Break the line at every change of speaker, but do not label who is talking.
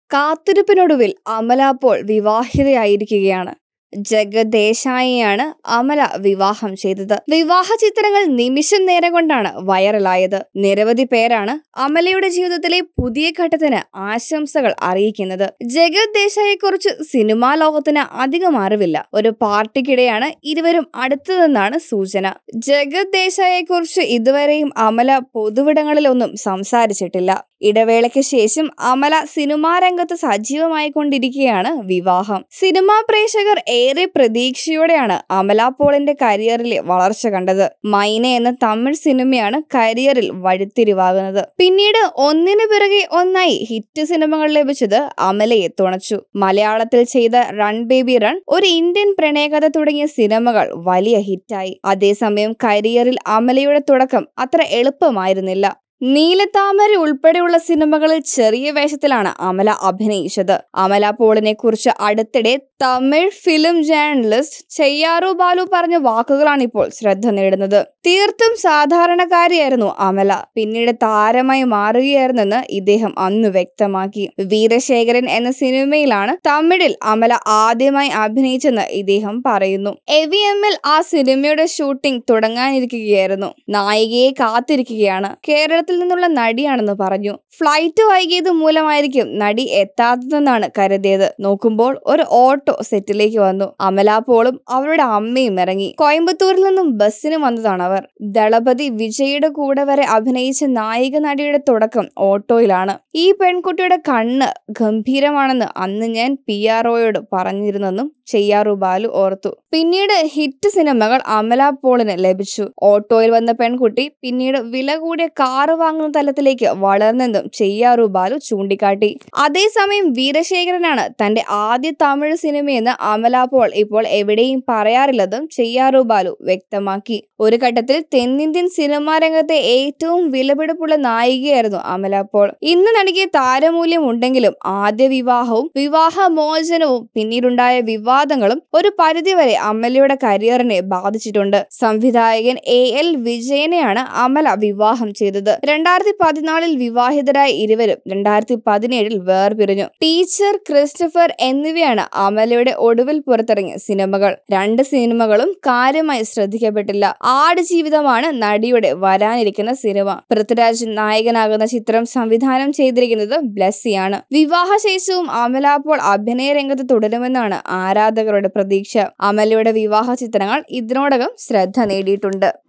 കാത്തിരിപ്പിനൊടുവിൽ അമല അപ്പോൾ വിവാഹിതയായിരിക്കുകയാണ് ജഗത് ദേശായിയാണ് അമല വിവാഹം ചെയ്തത് വിവാഹ ചിത്രങ്ങൾ നിമിഷം നേരം കൊണ്ടാണ് വൈറലായത് നിരവധി പേരാണ് അമലയുടെ ജീവിതത്തിലെ പുതിയ ഘട്ടത്തിന് ആശംസകൾ അറിയിക്കുന്നത് ജഗത് ദേശായിയെ കുറിച്ച് സിനിമാ ലോകത്തിന് അധികം അറിവില്ല ഒരു പാർട്ടിക്കിടെയാണ് ഇരുവരും അടുത്തതെന്നാണ് സൂചന ജഗത് ദേശായിയെ കുറിച്ച് ഇതുവരെയും അമല പൊതുവിടങ്ങളിലൊന്നും സംസാരിച്ചിട്ടില്ല ഇടവേളയ്ക്ക് ശേഷം അമല സിനിമാ രംഗത്ത് സജീവമായി കൊണ്ടിരിക്കുകയാണ് വിവാഹം സിനിമാ പ്രേക്ഷകർ ഏറെ പ്രതീക്ഷയോടെയാണ് അമല പോളിന്റെ കരിയറിലെ വളർച്ച കണ്ടത് മൈന എന്ന തമിഴ് സിനിമയാണ് കരിയറിൽ വഴിത്തിരിവാകുന്നത് പിന്നീട് ഒന്നിനു പിറകെ ഒന്നായി ഹിറ്റ് സിനിമകൾ ലഭിച്ചത് അമലയെ തുണച്ചു മലയാളത്തിൽ ചെയ്ത റൺ ബേബി റൺ ഒരു ഇന്ത്യൻ പ്രണയകഥ തുടങ്ങിയ സിനിമകൾ വലിയ ഹിറ്റായി അതേസമയം കരിയറിൽ അമലയുടെ തുടക്കം അത്ര എളുപ്പമായിരുന്നില്ല നീലത്താമര ഉൾപ്പെടെയുള്ള സിനിമകളിൽ ചെറിയ വേഷത്തിലാണ് അമല അഭിനയിച്ചത് അമല പോളിനെ കുറിച്ച് അടുത്തിടെ തമിഴ് ഫിലിം ജേർണലിസ്റ്റ് ചെയ്യാറു ബാലു പറഞ്ഞ വാക്കുകളാണ് ഇപ്പോൾ ശ്രദ്ധ നേടുന്നത് തീർത്തും സാധാരണക്കാരിയായിരുന്നു അമല പിന്നീട് താരമായി മാറുകയായിരുന്നെന്ന് ഇദ്ദേഹം അന്ന് വ്യക്തമാക്കി വീരശേഖരൻ എന്ന സിനിമയിലാണ് തമിഴിൽ അമല ആദ്യമായി അഭിനയിച്ചെന്ന് ഇദ്ദേഹം പറയുന്നു എവി എമ്മിൽ ആ സിനിമയുടെ ഷൂട്ടിംഗ് തുടങ്ങാനിരിക്കുകയായിരുന്നു നായികയെ കാത്തിരിക്കുകയാണ് കേരളത്തിൽ നിന്നുള്ള നടിയാണെന്ന് പറഞ്ഞു ഫ്ലൈറ്റ് വൈകിയത് മൂലമായിരിക്കും നടി എത്താത്തതെന്നാണ് കരുതിയത് നോക്കുമ്പോൾ ഒരു ഓട്ടോ സെറ്റിലേക്ക് വന്നു അമല പോളും അവരുടെ അമ്മയും ഇറങ്ങി കോയമ്പത്തൂരിൽ നിന്നും ബസ്സിന് വന്നതാണ് അവർ ദളപതി വിജയുടെ കൂടെ വരെ അഭിനയിച്ച നായിക നടിയുടെ തുടക്കം ഓട്ടോയിലാണ് ഈ പെൺകുട്ടിയുടെ കണ്ണ് ഗംഭീരമാണെന്ന് അന്ന് ഞാൻ പി ആർ ഒയോട് പറഞ്ഞിരുന്നെന്നും ചെയ്യാറു ബാലു ഓർത്തു പിന്നീട് ഹിറ്റ് സിനിമകൾ അമല പോളിന് ലഭിച്ചു ഓട്ടോയിൽ വന്ന പെൺകുട്ടി പിന്നീട് വില കൂടിയ കാറ് വാങ്ങുന്ന തലത്തിലേക്ക് വളർന്നെന്നും ചെയ്യാറു ബാലു ചൂണ്ടിക്കാട്ടി അതേസമയം വീരശേഖരനാണ് തന്റെ ആദ്യ തമിഴ് സിനിമയെന്ന് അമല പോൾ ഇപ്പോൾ എവിടെയും പറയാറില്ലെന്നും ചെയ്യാറു ബാലു വ്യക്തമാക്കി ഒരു ഘട്ടത്തിൽ തെന്നിന്ത്യൻ സിനിമാ രംഗത്തെ ഏറ്റവും വിലപിടിപ്പുള്ള നായികയായിരുന്നു അമല പോൾ ഇന്ന് നടിക്ക് താരമൂല്യം ഉണ്ടെങ്കിലും ആദ്യ വിവാഹവും വിവാഹ മോചനവും പിന്നീടുണ്ടായ വിവാദങ്ങളും ഒരു പരിധിവരെ അമലയുടെ കരിയറിനെ ബാധിച്ചിട്ടുണ്ട് സംവിധായകൻ എ എൽ വിജയനെയാണ് അമല വിവാഹം ചെയ്തത് രണ്ടായിരത്തി പതിനാലിൽ വിവാഹിതരായ ഇരുവരും രണ്ടായിരത്തി പതിനേഴിൽ വേർപിരിഞ്ഞു ടീച്ചർ ക്രിസ്റ്റഫർ എന്നിവയാണ് അമലയുടെ ഒടുവിൽ പുറത്തിറങ്ങിയ സിനിമകൾ രണ്ട് സിനിമകളും കാര്യമായി ശ്രദ്ധിക്കപ്പെട്ടില്ല ആട് ജീവിതമാണ് നടിയുടെ വരാനിരിക്കുന്ന സിനിമ പൃഥ്വിരാജ് നായകനാകുന്ന ചിത്രം സംവിധാനം ചെയ്തിരിക്കുന്നത് ബ്ലസ്സിയാണ് വിവാഹശേഷവും അമല അപ്പോൾ അഭിനയ രംഗത്ത് തുടരുമെന്നാണ് ആരാധകരുടെ പ്രതീക്ഷ അമലയുടെ വിവാഹ ചിത്രങ്ങൾ ഇതിനോടകം ശ്രദ്ധ നേടിയിട്ടുണ്ട്